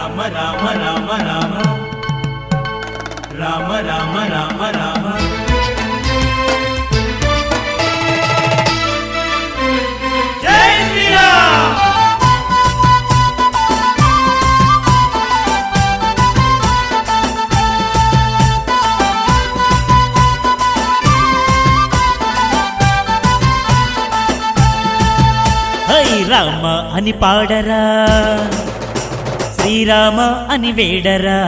రామ రామ రామ రామ రామ రామ రామ రామ జై శ్రీరామ్ హై రామ అని పాడరా శ్రీరామ అని వేడరా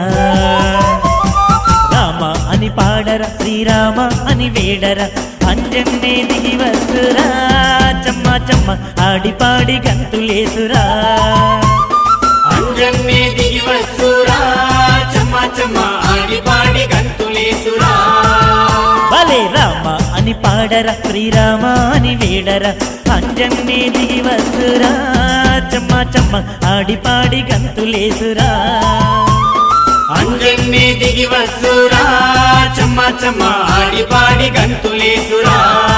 రామ అని పాడరా శ్రీరామ అని వేడరా అంజన్నే దిగి వసురా చమ్మ చమ్మ ఆడి పాడి గంతులేసురా అంజన్నే దిగి వచ్చురా చెమ్మ చెమ్మ ఆడి పాడి గంతులేసురా భలే రామ అని పాడరా శ్రీరామ అని వేడరా అంజన్నే దిగి వసురా చమ్మ చమ్మ ఆడి పాడి గంతులేసురా అంజన్నే దిగి వచ్చురా చెమ్మ చెమ్మ ఆడి పాడి గంతులేసురా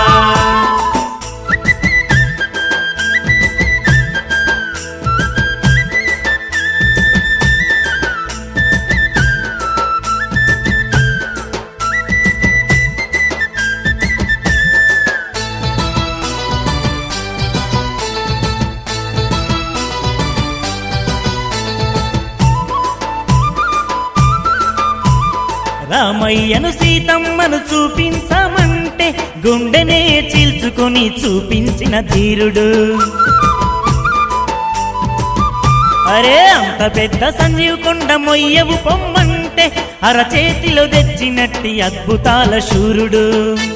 రామయ్యను సీతమ్మను చూపించమంటే గుండెనే చీల్చుకొని చూపించిన ధీరుడు అరే అంత పెద్ద సంజీవ్ కొండ మొయ్యవు పొమ్మంటే అరచేతిలో తెచ్చినట్టి అద్భుతాల శూరుడు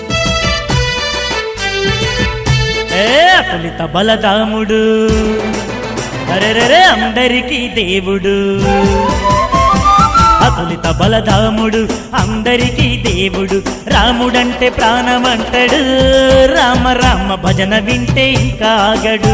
ఏ అతులిత బలదాముడు అరెరెరే అందరికీ దేవుడు అతులిత బలధాముడు అందరికీ దేవుడు రాముడంటే ప్రాణమంటడు రామ రామ భజన వింటే ఇంకా ఆగడు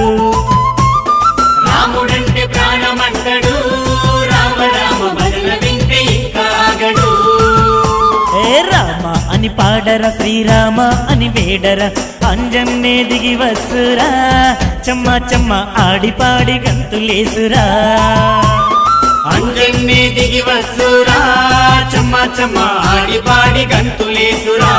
రాముడంటే ప్రాణమంటడు రామ రామ భజన వింటే ఇంకా ఆగడు ఏ రామ అని పాడర శ్రీరామ అని వేడర అంజన్నే దిగి వసురా చెమ్మ చెమ్మ ఆడి పాడి గంతులేసురా అంజన్నే దిగి వచ్చురా చెమ్మ చెమ్మ ఆడి పాడి గంతులేసురా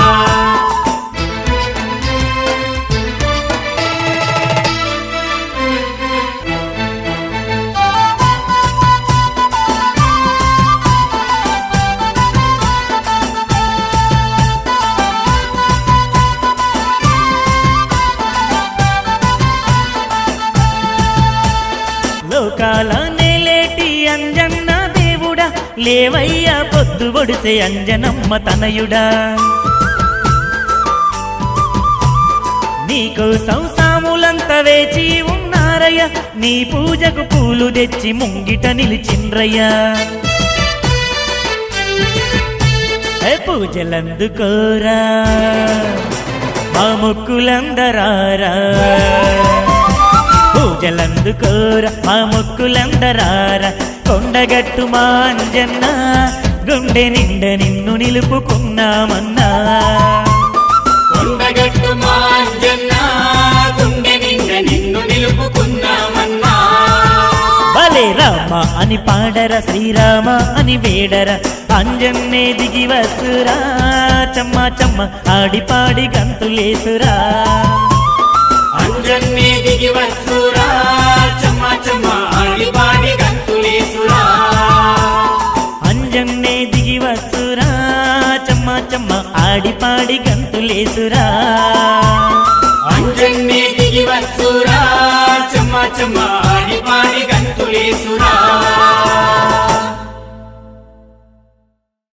లోకాల నేలేటి అంజన్న దేవుడా లేవయ్యా పొద్దు ఒడిసే అంజనమ్మ తనయుడా నీకు సంసాములంతా వేచి ఉన్నారయ్య నీ పూజకు పూలు తెచ్చి ముంగిట నిలిచిండ్రయ్యా ఏ పూజలందుకోరా మా మొక్కులందరారా పూజలందుకోర మా మొక్కులందరార కొండగట్టు మా అంజన్న గుండె నిండ నిన్ను నిలుపుకున్నామన్నా కొండగట్టు మా అంజన్న గుండె నిండ నిన్ను నిలుపుకున్నామన్నా భలే రామ అని పాడర శ్రీరామ అని వేడర అంజన్నే దిగి వసురా చమ్మ చమ్మ ఆడి పాడి గంతులేసురా అంజన్నే దిగి వచ్చురా చెమ్మ చెమ్మ ఆడి పాడి గంతులేసురా అంజన్నే దిగి వసురా చమ్మ చమ్మ ఆడి పాడి గంతులేసురా అంజన్నే దిగి వచ్చురా చెమ్మ చెమ్మ ఆడి పాడి గంతులేసురా